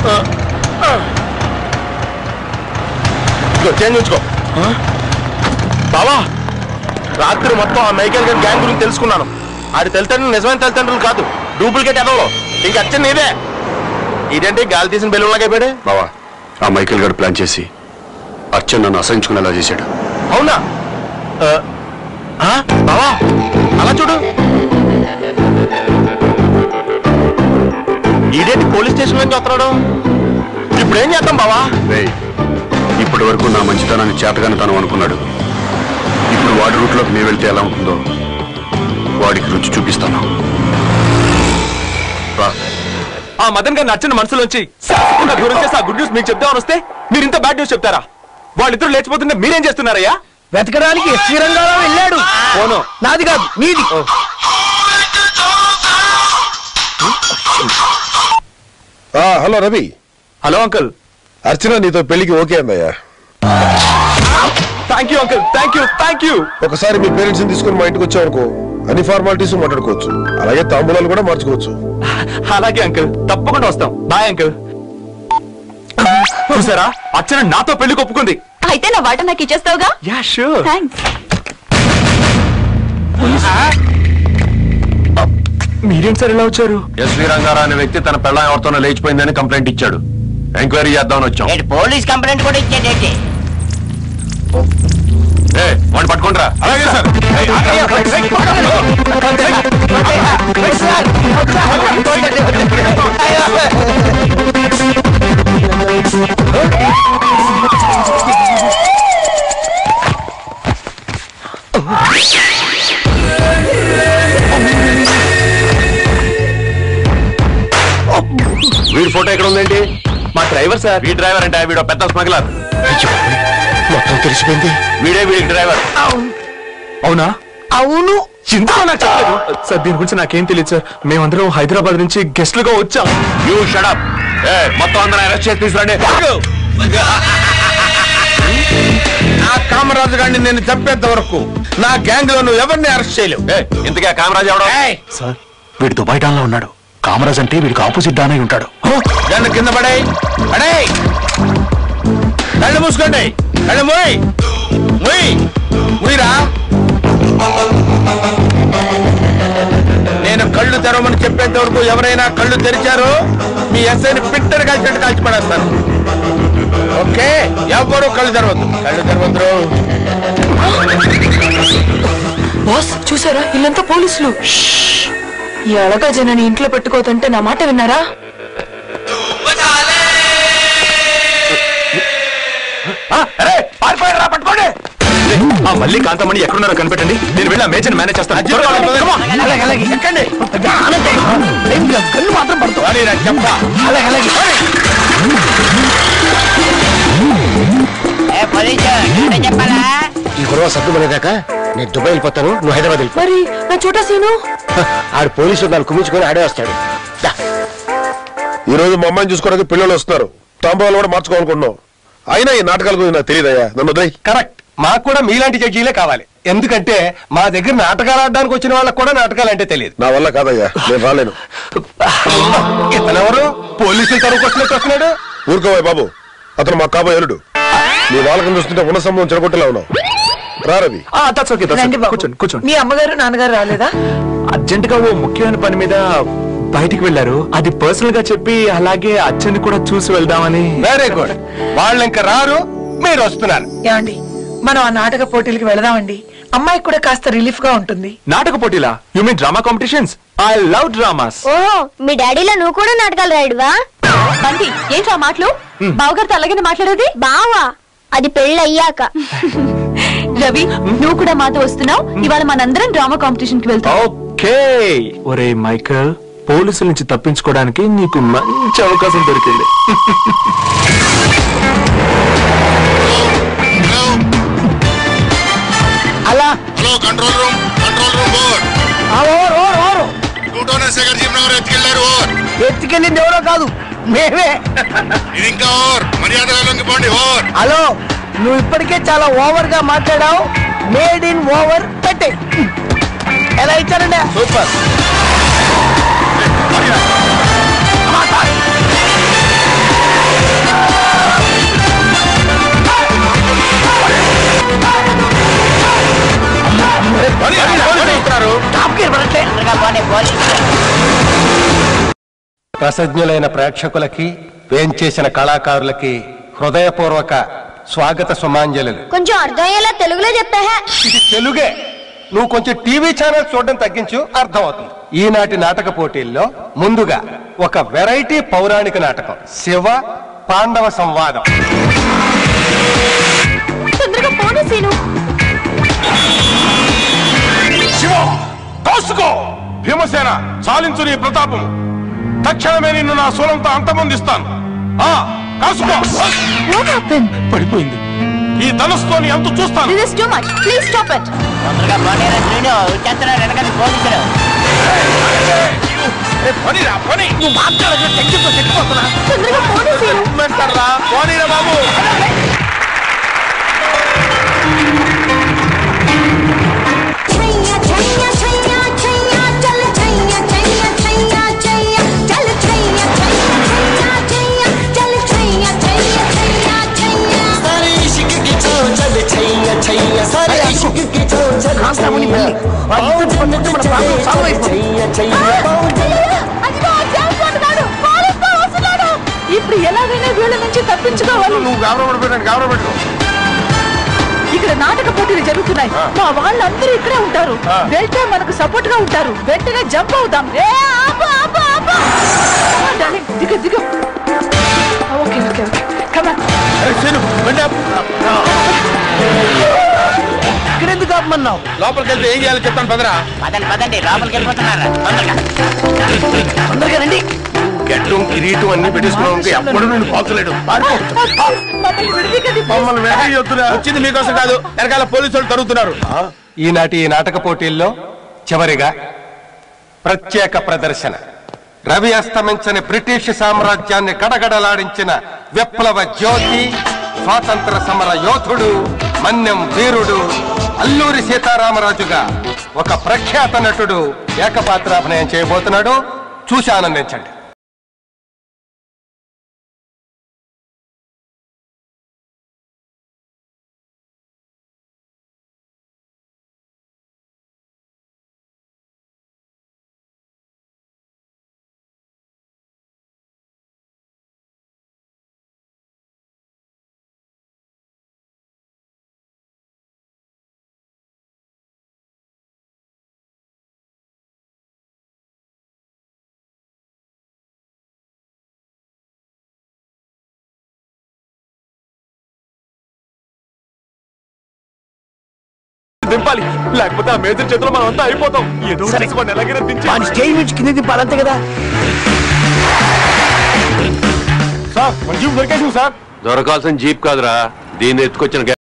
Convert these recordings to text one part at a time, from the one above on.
ఇదిగో, చేంజ్ ఉంచుకో బావా రాత్రి మొత్తం ఆ మైకేల్ గారి గ్యాంగ్ గురించి తెలుసుకున్నాను ఆడి తల్లిదండ్రులు నిజమైన తల్లిదండ్రులు కాదు డూప్లికేట్ ఎదవలో ఇంక అచ్చని నీదే ఇదేంటి గాలి తీసిన బెలూన్లాగా అయిపోయాడే బావా ఆ మైకేల్ గారు ప్లాన్ చేసి అర్చన్ నన్ను అసహించుకునేలా చేశాడు అవునా ఆ, ఆ, బావా అలా చూడు ఈడేంటి పోలీస్ స్టేషన్ నుంచి వస్తున్నాడు ఇప్పుడు ఏం చేద్దాం బావా రేయ్ ఇప్పటి వరకు నా మంచితనాన్ని చేతగానే తను అనుకున్నాడు ఇప్పుడు వాడి రూట్లోకి మేము వెళ్తే ఎలా ఉంటుందో వాడికి రుచి చూపిస్తాను రా ఆ మదన్ గారిని నచ్చని మనసులోంచి శాశ్వతంగా దూరం చేసి ఆ గుడ్ న్యూస్ మీకు చెప్దామని వస్తే మీరు ఇంత బ్యాడ్ న్యూస్ చెప్తారా వాళ్ళిద్దరు లేచిపోతుంటే మీరేం చేస్తున్నారయ్యా వెతకడానికి ఎస్సీ రంగారావు వెళ్ళాడు ఓనో నాది కాదు మీది hello Ravi hello uncle Archana నీతో పెళ్లికి ఓకే అందయ్యా thank you uncle thank you thank you ఒకసారి మీ పేరెంట్స్ తీసుకుని మా ఇంటికి వచ్చావనుకో అన్ని ఫార్మాలిటీస్ మాట్లాడుకోవచ్చు అలాగే తాంబూలాలు కూడా మార్చుకోవచ్చు అలాగే అంకుల్ తప్పకుండా వస్తాం బాయ్ అంకుల్ చూసారా అచ్చన నాతో పెళ్లి ఒప్పుకుంది అయితే నా వాట నాకు ఇచ్చేస్తావుగా యా షూర్ థ్యాంక్స్ మీరేం సార్ ఎలా వచ్చారు ఎస్వి రంగారావు అనే వ్యక్తి తన పెళ్ళం ఎవరితోనో లేచిపోయిందని కంప్లైంట్ ఇచ్చాడు ఎంక్వైరీ చేద్దామని వచ్చాం ఏంటి పోలీస్ కంప్లైంట్ కూడా ఇచ్చేటండి ఏ వాడిని పట్టుకుంటారా అలాగే సార్ వీడి ఫోటో ఎక్కడ ఉందేంటి మా డ్రైవర్ సార్ వీ డ్రైవర్ అంటే వీడు పెద్ద స్మగ్లర్ మొత్తం తెలిసిపోయింది వీడే వీడికి డ్రైవర్ అవునా అవును ఎందుకో నాకు చెప్పలేదు సార్ దీని గురించి నాకేం తెలియదు సార్ మేమందరం హైదరాబాద్ నుంచి గెస్ట్లుగా వచ్చాం యూ షడప్ ఏ మొత్తం అందరం అరెస్ట్ చేసి తీసుకురండి ఆ కామరాజు గారిని నేను చంపేంత వరకు నా గ్యాంగ్ లో నువ్వు ఎవరిని అరెస్ట్ చేయలేవు ఏ, ఇంతకీ ఆ కామరాజ్ ఎవడో ఏయ్, సార్ వీడు దుబాయ్ డాన్ లో ఉన్నాడు కామరాజ్ అంటే వీడికి ఆపోజిట్ డాన్ అయి ఉంటాడు దాన్ని కింద పడే పడే కళ్ళు మూసుకోండి కళ్ళు మూయ్ మూయ్ మూయిరా నేను కళ్ళు తెరవమని చెప్పేంత వరకు ఎవరైనా కళ్ళు తెరిచారో మీ ఎస్ఐని పిట్టని కాల్చినట్టు కాల్చి పడేస్తాను ఓకే ఎవరు కళ్ళు తెరవద్దు కళ్ళు తెరవద్దు బాస్ చూసారా ఇల్లంతా పోలీసులు ఈ అలగా జనని ఇంట్లో పెట్టుకోదంటే నా మాట విన్నారా పారిపోయారా పట్టుకోండి ఆ మళ్ళీ కాంతమణి ఎక్కడున్నారో కనిపెట్టండి నేను వెళ్ళి ఆ మేజర్ మేనేజ్ చేస్తాను త్వరగా వెళ్ళండి. Come on. అలాగే అలాగే ఎక్కండి ఆనందే. ఏం లేదు, కళ్ళు మాత్రం పడతావు సారీ నాకు చెప్తా అలాగే అలాగే ఏ పోలీసు నేనే చెప్పాలా ఈ గొడవ సర్దుమనేదాకా నేను దుబాయ్ వెళ్ళిపోతాను నువ్వు హైదరాబాద్ వెళ్ళిపో మరి నా చోటా సీను ఆడు పోలీసులు నన్ను కుమ్మించుకొని ఆడే వస్తాడు దా. ఈ రోజు మా అమ్మాయిని చూసుకోవడానికి పిల్లలు వస్తున్నారు తాంబూలాలు కూడా మార్చుకోవాలనుకుంటున్నాం అయినా ఈ నాటకాల గురించి నాకు తెలియదయ్యా నన్ను వదిలేయ్ కరెక్ట్ మాకు కూడా మీలాంటి జడ్జీలే కావాలి ఎందుకంటే మా దగ్గర నాటకాలు ఆడడానికి వచ్చిన వాళ్ళకి కూడా నాటకాలు అంటే తెలియదు నా వల్ల కాదయ్యా నేను రాలేను ఇతనెవరు పోలీసులు తరువుకు వచ్చినట్టు వస్తున్నాడు ఊరుకోవాయి బాబు అతను మా కాబోయే అల్లుడు నీ వాళ్ళకం చూస్తుంటే ఉన్న సంబంధం చెడగొట్టేలా ఉన్నావు రా రవి ఆ, that's okay, that's రండి okay. బాబు కూర్చోండి కూర్చోండి మీ అమ్మగారు నాన్నగారు రాలేదా అర్జెంట్ గా ఓ ముఖ్యమైన పని మీద బయటికి వెళ్ళారు అది పర్సనల్ గా చెప్పి అలాగే అచ్చని కూడా చూసి వెళ్దామని వెరీ గుడ్ వాళ్ళు ఇంకా రారు మీరు వస్తున్నారు ఏమండి మనం ఆ నాటక పోటీలకు వెళదామండి అమ్మాయికి కూడా కాస్త రిలీఫ్ గా ఉంటుంది నాటక పోటీలా you mean drama competitions I love dramas ఓహో మీ డాడీలో నువ్వు కూడా నాటకాలు రాయడువా బంటి ఏంట్రా మాటలు బావగారితో అలాగనే మాట్లాడేది బావా అది పెళ్ళయ్యాక రవి నువ్వు కూడా మాతో వస్తున్నావు ఇవాళ మనందరం డ్రామా కాంపిటీషన్ కి వెళ్తాం ఓకే ఒరే మైకల్ పోలీసుల నుంచి తప్పించుకోవడానికి నీకు మంచి అవకాశం దొరికింది అలా hello control room control room over ఆ ఓవర్ ఓవర్ ఓవర్ ప్లూటోనే శేఖర్ జీప్ నగర్ ఎత్తుకెళ్లారు ఓవర్ ఎత్తుకెళ్ళింది ఎవరో కాదు మేమే ఇది ఇంకా ఓవర్ మర్యాదగా లొంగిపోండి ఓవర్ హలో నువ్వు ఇప్పటికే చాలా ఓవర్ గా మాట్లాడావు మేడ్ ఇన్ ఓవర్ పెట్టే ఎలా ఇచ్చారండి సూపర్ తొందరగా పోనీ పోలీసులు రసజ్ఞులైన ప్రేక్షకులకి వేంచేసిన కళాకారులకి హృదయపూర్వక స్వాగత సుమాంజలు కొంచెం అర్థమయ్యేలా తెలుగులో చెప్పే ఇది తెలుగే నువ్వు కొంచెం టీవీ ఛానల్ చూడడం తగ్గించు అర్థమవుతుంది ఈనాటి నాటక పోటీల్లో ముందుగా ఒక వెరైటీ పౌరాణిక నాటకం శివ పాండవ సంవాదం తొందరగా పోనీ సీను శివ కాసుకో భీమసేన చాలించు నీ ప్రతాపం తక్షణమే నిన్ను నా శూలంతో అంతమొందిస్తాను ఆ కాసుకో పడిపోయింది ఈ ధనుస్తో నీ అంతు చూస్తాను this is too much please stop it తొందరగా పోనీ రా శ్రీను వచ్చేస్తున్నారు వెనకాల పోలీసులు పనిరా పని నువ్వు మాట్లాడదు టెక్నిక్ చెక్కిపోతున్నా తొందరగా పోనీ సీను పోనీరా బాబు छैया छैया छैया छैया चल छैया छैया छैया छैया चल छैया छैया छैया छैया चल छैया छैया छैया छैया सारे इश्क की छो चल छैया छैया सारे इश्क की छो चल छैया बाऊ जन्नत మన ప్రాబ్లం సాల్వ్ అయిపోయింది छैया छैया అదిగో చేస్తున్నాడు పోలీస్ వస్తున్నాడు ఇప్పుడు ఎలాగైనా వీళ్ళ నుంచి తప్పించుకోవాలి నువ్వు గాబరా పడిపోయాను గాబరా పెట్టుకో ఇక్కడ నాటక పోటీలు జరుగుతున్నాయి మా వాళ్ళందరూ ఇక్కడే ఉంటారు వెళ్తే మనకు సపోర్ట్ గా ఉంటారు వెంటనే జంప్ అవుదాం ఏ, ఆపు, ఆపు, ఆపు. Come on, darling. దిగు దిగు ఓకే ఓకే ఓకే కమా ఇక్కడ ఎందుకు ఆపమన్నావు లోపలికి వెళ్తే ఏం చేయాలో చెప్తాను పదరా పదండి పదండి లోపలికి వెళ్ళిపోతున్నారా తొందరగా తొందరగా రండి గడ్డం కిరీటం అన్ని పెట్టేసుకున్నావు ఎప్పుడు నుండి పాకులేడు మమ్మల్ని విడిదిగది మమ్మల్ని వెంటనే వచ్చింది మీకోసం కాదు వెనకాల పోలీసులు తరుగుతున్నారు ఈనాటి ఈ నాటక పోటీల్లో చివరిగా ప్రత్యేక ప్రదర్శన రవి అస్తమించని బ్రిటిష్ సామ్రాజ్యాన్ని గడగడలాడించిన విప్లవ జ్యోతి స్వాతంత్ర సమర యోధుడు మన్యం వీరుడు అల్లూరి సీతారామరాజుగా ఒక ప్రఖ్యాత నటుడు ఏకపాత్రాభినయం చేయబోతున్నాడు చూసి ఆనందించండి దింపాలి లేకపోతే ఆ మేజర్ చేతిలో మనం అంతా అయిపోతాం ఏదో ఒకటి చేసి వాడిని ఎలాగైనా దించి వాడి స్టేజ్ నుంచి కింద దింపాలి అంతే కదా సార్ మన జీప్ దొరికేసింది సార్ దొరకాల్సిన జీప్ కాదురా దీన్ని ఎత్తుకొచ్చిన గ్యా-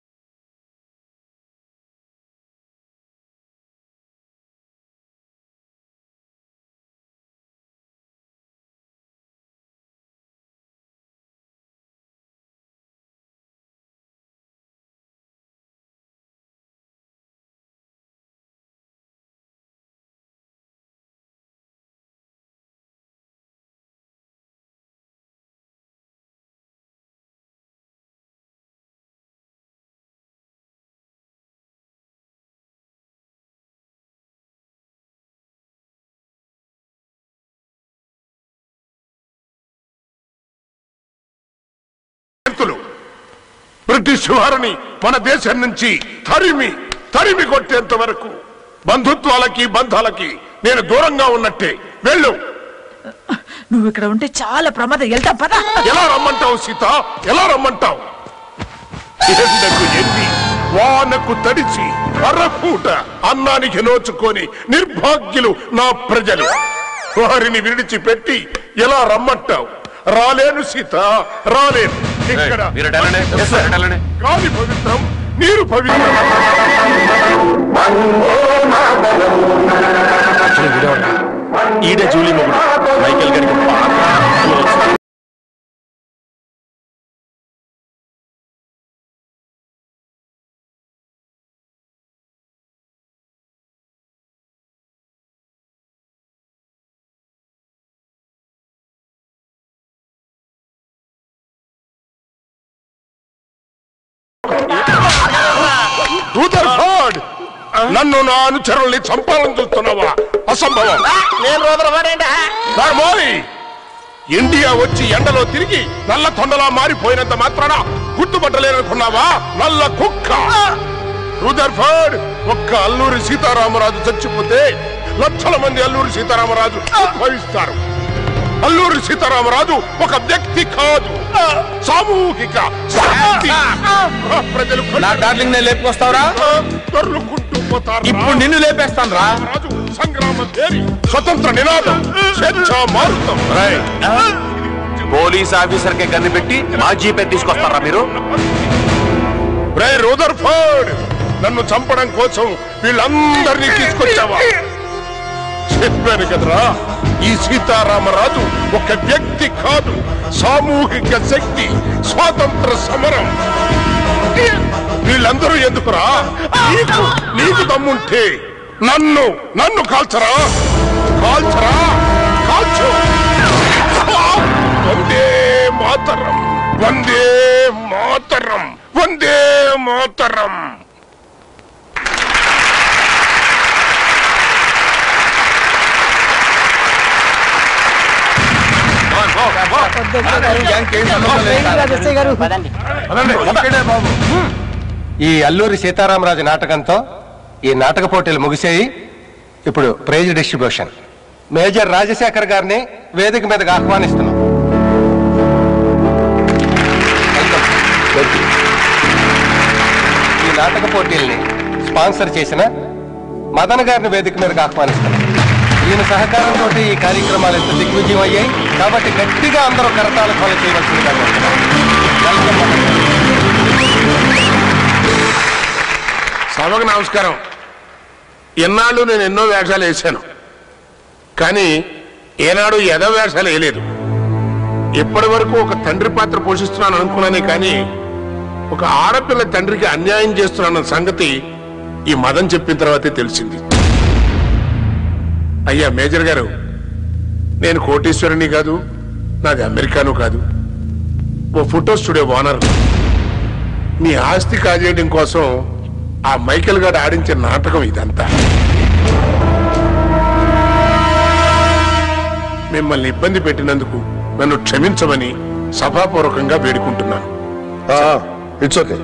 వ్యక్తులు బ్రిటిష్ వారిని మన దేశం నుంచి తరిమి తరిమి కొట్టేంత వరకు బంధుత్వాలకి బంధాలకి నేను దూరంగా ఉన్నట్టే వెళ్ళు నువ్వు ఇక్కడ ఉంటే చాలా ప్రమాదం వెళ్తాం పద ఎలా రమ్మంటావు సీత ఎలా రమ్మంటావు ఎండకు ఎండి వానకు తడిచి అరపూట అన్నానికి నోచుకొని నిర్భాగ్యులు నా ప్రజలు వారిని విడిచిపెట్టి ఎలా రమ్మంటావు రాలేను సీత రాలేను ఇక్కడ మీరు అటు వెళ్ళండి. Yes, sir, అటు వెళ్ళండి. గాలి పవిత్రం నీరు పవిత్రం ఈడే జూలీ మొగుడు మైకేల్ గారికి బాగా close. రూదర్ఫోర్డ్ నన్ను నా అనుచరుల్ని చంపాలని చూస్తున్నావా అసంభవం నేను రోజులవాడేంటా నార్మోయ్ ఇండియా వచ్చి ఎండలో తిరిగి నల్ల తొండలా మారిపోయినంత మాత్రాన గుర్తుపట్టలేననుకున్నావా నల్ల కుక్క రుదర్ఫర్డ్ ఒక్క అల్లూరి సీతారామరాజు చచ్చిపోతే లక్షల మంది అల్లూరి సీతారామరాజు ఉద్భవిస్తారు అల్లూరి సీతారామరాజు ఒక వ్యక్తి కాదు సామూహిక శక్తి. ప్రజలు నా డార్లింగ్ నేను లేపుకొస్తావురా దొర్లుకుంటూ పోతారు ఇప్పుడు నిన్ను లేపేస్తాను రా రాజు సంగ్రామ పేరి స్వతంత్ర నినాదం స్వేచ్ఛ మారుతం పోలీస్ ఆఫీసర్ కి గన్ను పెట్టి మా జీపే తీసుకొస్తారా మీరు రే రూదర్ఫర్డ్ నన్ను చంపడం కోసం వీళ్ళందరినీ తీసుకొచ్చావా చెప్పాను కదరా ఈ సీతారామరాజు ఒక వ్యక్తి కాదు సామూహిక శక్తి స్వాతంత్ర సమరం వీళ్ళందరూ ఎందుకురా నీకు నీకు దమ్ముంటే నన్ను నన్ను కాల్చరా కాల్చరా కాల్చు వందే మాతరం వందే మాతరం వందే మాతరం పదండి ఈ అల్లూరి సీతారామరాజు నాటకంతో ఈ నాటక పోటీలు ముగిసాయి ఇప్పుడు ప్రైజ్ డిస్ట్రిబ్యూషన్ మేజర్ రాజశేఖర్ గారిని వేదిక మీదకి ఆహ్వానిస్తున్నాం Welcome. ఈ నాటక పోటీల్ని స్పాన్సర్ చేసిన మదన్ గారిని వేదిక మీదకి ఆహ్వానిస్తున్నాం ఈయన సహకారంతో ఈ కార్యక్రమాలు ఎంత దిగ్విజయం అయ్యాయి కాబట్టి గట్టిగా అందరూ కరతాల కొల చేయవలసిందిగా కోరుతున్నాం. Welcome, మదన్ గారు. సభకు నమస్కారం ఎన్నాళ్ళు నేను ఎన్నో వేషాలు వేశాను కానీ ఏనాడు ఎద వేషాలు వేయలేదు ఇప్పటి వరకు ఒక తండ్రి పాత్ర పోషిస్తున్నాను అనుకున్నానే కానీ ఒక ఆడపిల్ల తండ్రికి అన్యాయం చేస్తున్నాన్న సంగతి ఈ మదన్ చెప్పిన తర్వాతే తెలిసింది అయ్యా మేజర్ గారు నేను కోటీశ్వరుని కాదు నాది అమెరికాను కాదు ఓ ఫోటో స్టూడియో ఓనర్ మీ ఆస్తి కాజేయడం కోసం ఆ మైకేల్ గారు ఆడించే నాటకం ఇదంతా మిమ్మల్ని ఇబ్బంది పెట్టినందుకు నన్ను క్షమించమని సభాపూర్వకంగా వేడుకుంటున్నాను ఇట్స్ ఓకే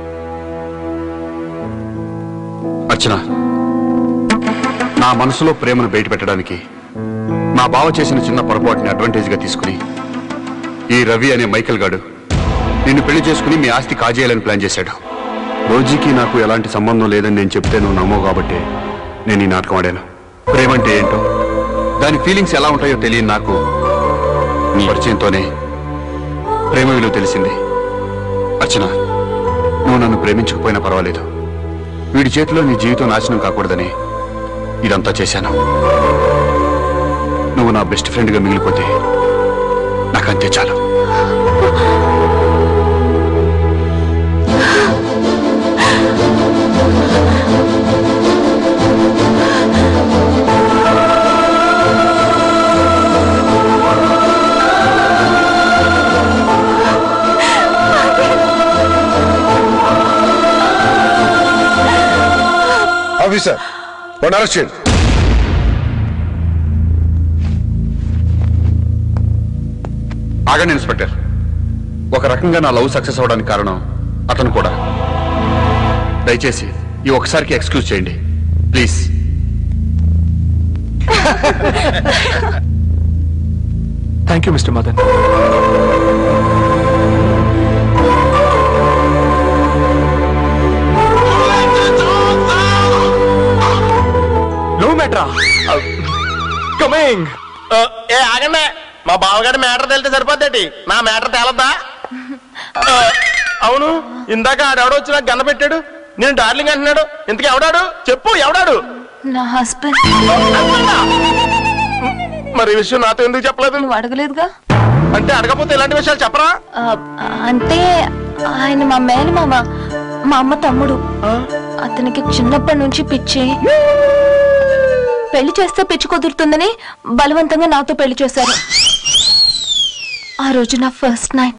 అర్చన నా మనసులో ప్రేమను బయట పెట్టడానికి నా బావ చేసిన చిన్న పొరపాటుని అడ్వాంటేజ్ గా తీసుకుని ఈ రవి అనే మైకేల్ గాడు నిన్ను పెళ్లి చేసుకుని మీ ఆస్తి కాజేయాలని ప్లాన్ చేశాడు రోజీకి నాకు ఎలాంటి సంబంధం లేదని నేను చెప్తే నువ్వు నమ్మవు కాబట్టి నేను ఈ నాటకం ఆడాను ప్రేమ అంటే ఏంటో దాని ఫీలింగ్స్ ఎలా ఉంటాయో తెలియని నాకు నీ పరిచయంతోనే ప్రేమ విలువ తెలిసింది అర్చన నువ్వు నన్ను ప్రేమించకపోయినా పర్వాలేదు వీడి చేతిలో నీ జీవితం నాశనం కాకూడదని ఇదంతా చేశాను నువ్వు నా బెస్ట్ ఫ్రెండ్గా మిగిలిపోతే నాకంతే చాలు ఆఫీసర్ వన్ అరెస్ట్ చేయండి ఆగండి ఇన్స్పెక్టర్ ఒక రకంగా నా లవ్ సక్సెస్ అవడానికి కారణం అతను కూడా దయచేసి ఈ ఒకసారికి ఎక్స్క్యూజ్ చేయండి please thank you mister Madan love మ్యాట్రా కమింగ్ ఏ ఆగండి మా బావగారి మ్యాటర్ తెలితే సరిపోద్దేటి నా మ్యాటర్ తేలద్దా ఆ, అవును ఇందాక ఆడెవడో వచ్చి నాకు గన్న పెట్టాడు నేను డార్లింగ్ అంటున్నాడు ఇంతకీ ఎవడాడు చెప్పు ఎవడాడు నా హస్బెండ్ మరి ఈ విషయం నాతో ఎందుకు చెప్పలేదు నువ్వు అడగలేదుగా అంటే అడగపోతే ఇలాంటి విషయాలు చెప్పరా ఆ, అంటే ఆయన మా మేనమామ మా అమ్మ తమ్ముడు అతనికి చిన్నప్పటి నుంచి పిచ్చి పెళ్లి చేస్తే పిచ్చి కుదురుతుందని బలవంతంగా నాతో పెళ్లి చేశారు ఆ రోజు నా ఫస్ట్ నైట్